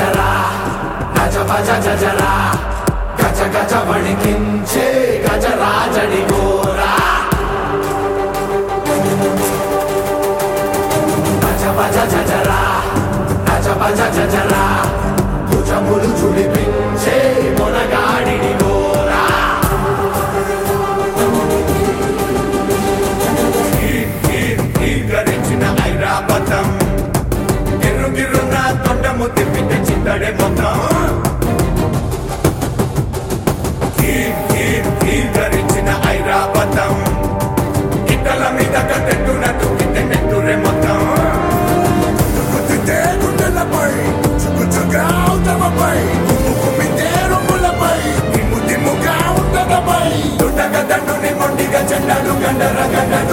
జరా గజ భజ జజరా గజ గజ వణికించే గజరాజడి గోరా భజ భజ జజరా గజ భజ జజరా భుజములు చుడిపించే మొనగాడిని గోరా గరించిన ఐరాపతం గిర్రు గిర్రున తొండము తిప్పితే చింతడే మొత్తం కీర్ కీర్ కీర్ గరించిన ఐరాపతం ఇట్టల మీద కట్టెట్టున తుక్కితే నెట్టురే మొత్తం గుద్దితే గుండెలపై చుక్కుచుగా ఉత్తమపై కుమ్ము కుమ్మితే రొమ్ములపై దిమ్ము దిమ్ముగా ఉండదపై దుడ్డగ దండుని మొండిగా చెండాడు గండర గండర